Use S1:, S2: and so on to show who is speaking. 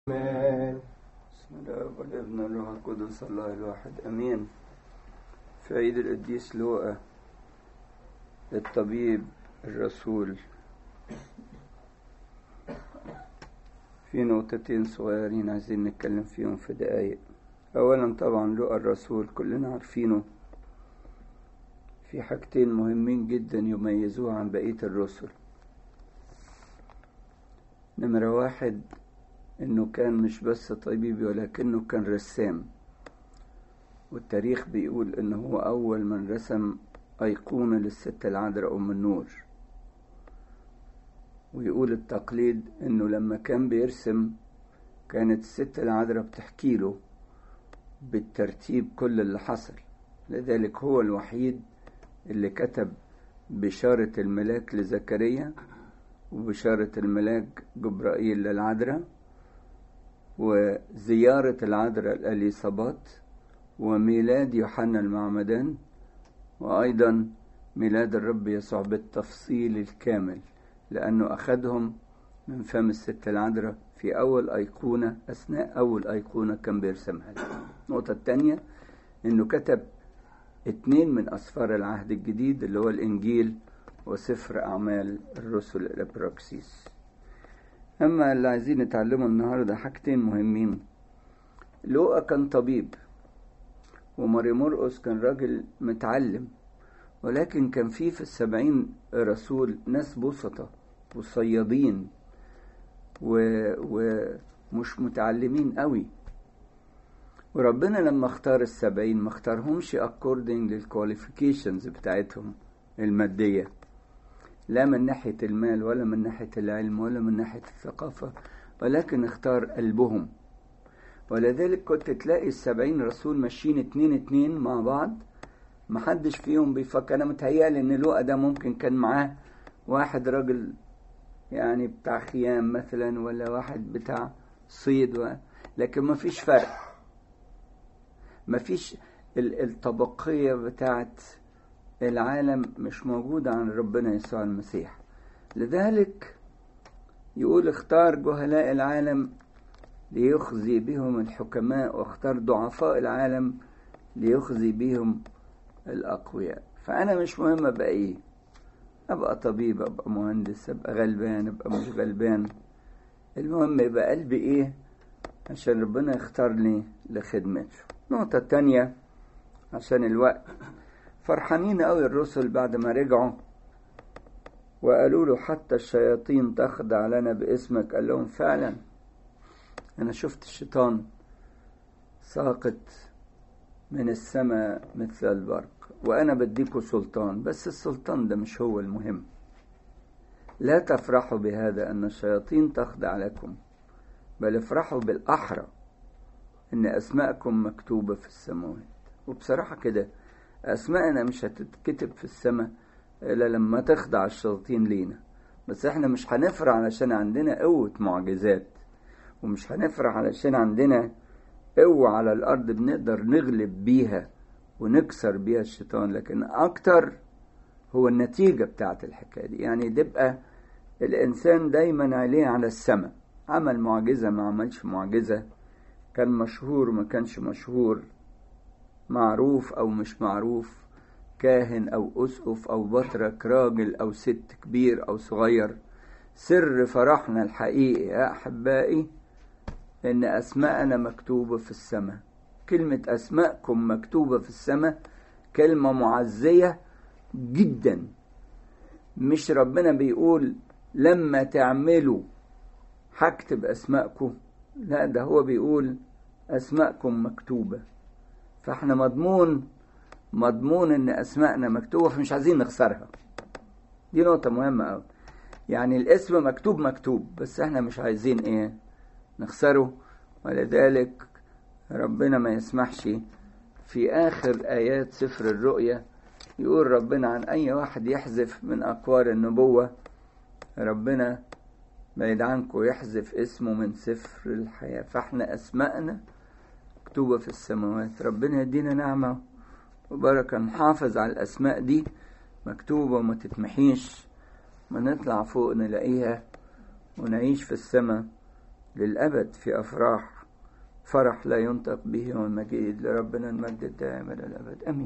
S1: بسم الله والابن الروح القدس الله الواحد امين في عيد القديس لوقا الطبيب الرسول في نقطتين صغيرين عايزين نتكلم فيهم في دقايق اولا طبعا لوقا الرسول كلنا عارفينه في حاجتين مهمين جدا يميزوه عن بقية الرسل نمرة واحد انه كان مش بس طبيب ولكنه كان رسام والتاريخ بيقول انه هو اول من رسم ايقونة للست العذراء ام النور ويقول التقليد انه لما كان بيرسم كانت الست العذراء بتحكي له بالترتيب كل اللي حصل لذلك هو الوحيد اللي كتب بشارة الملاك لزكريا وبشارة الملاك جبرائيل للعذراء وزيارة العذراء الأليصابات وميلاد يوحنا المعمدان وأيضا ميلاد الرب يسوع بالتفصيل الكامل لأنه أخذهم من فم الست العذراء في أول أيقونة أثناء أول أيقونة كان بيرسمها النقطة الثانية إنه كتب اتنين من أسفار العهد الجديد اللي هو الإنجيل وسفر أعمال الرسل الأبراكسيس أما اللي عايزين نتعلمه النهاردة حاجتين مهمين لوقا كان طبيب وماري مرقس كان راجل متعلم ولكن كان في في السبعين رسول ناس بسطة وصيادين و... ومش متعلمين قوي وربنا لما اختار السبعين ما اختارهمش according للكواليفيكيشنز بتاعتهم المادية لا من ناحية المال ولا من ناحية العلم ولا من ناحية الثقافة ولكن اختار قلبهم ولذلك كنت تلاقي السبعين رسول ماشيين اتنين اتنين مع بعض محدش فيهم بيفكر انا متهيألي ان لوقا ده ممكن كان معاه واحد راجل يعني بتاع خيام مثلا ولا واحد بتاع صيد و... لكن مفيش فرق مفيش الطبقية بتاعت العالم مش موجودة عن ربنا يسوع المسيح لذلك يقول اختار جهلاء العالم ليخزي بهم الحكماء واختار ضعفاء العالم ليخزي بهم الأقوياء فأنا مش مهم أبقى إيه أبقى طبيب أبقى مهندس أبقى غلبان أبقى مش غلبان المهم يبقى قلبي إيه عشان ربنا يختارني لخدمته النقطة التانية عشان الوقت فرحانين قوي الرسل بعد ما رجعوا وقالوا له حتى الشياطين تخضع لنا باسمك قال لهم فعلا انا شفت الشيطان ساقط من السماء مثل البرق وانا بديكوا سلطان بس السلطان ده مش هو المهم لا تفرحوا بهذا ان الشياطين تخضع لكم بل افرحوا بالاحرى ان اسماءكم مكتوبه في السماوات وبصراحه كده أسماءنا مش هتتكتب في السماء إلا لما تخضع الشياطين لينا بس احنا مش هنفرح علشان عندنا قوة معجزات ومش هنفرح علشان عندنا قوة على الأرض بنقدر نغلب بيها ونكسر بيها الشيطان لكن أكتر هو النتيجة بتاعت الحكاية دي يعني تبقى الإنسان دايما عليه على السماء عمل معجزة ما عملش معجزة كان مشهور ما كانش مشهور معروف أو مش معروف كاهن أو أسقف أو بطرك راجل أو ست كبير أو صغير سر فرحنا الحقيقي يا أحبائي إن أسماءنا مكتوبة في السماء كلمة أسماءكم مكتوبة في السماء كلمة معزية جدا مش ربنا بيقول لما تعملوا هكتب أسماءكم لا ده هو بيقول أسماءكم مكتوبة فاحنا مضمون مضمون ان اسمائنا مكتوبه فمش عايزين نخسرها دي نقطه مهمه قوي يعني الاسم مكتوب مكتوب بس احنا مش عايزين ايه نخسره ولذلك ربنا ما يسمحش في اخر ايات سفر الرؤيا يقول ربنا عن اي واحد يحذف من اقوال النبوه ربنا بعيد عنكم يحذف اسمه من سفر الحياه فاحنا اسمائنا مكتوبة في السماوات ربنا يدينا نعمة وبركة نحافظ على الأسماء دي مكتوبة وما تتمحيش ما نطلع فوق نلاقيها ونعيش في السماء للأبد في أفراح فرح لا ينطق به والمجيد لربنا المجد الدائم إلى الأبد أمين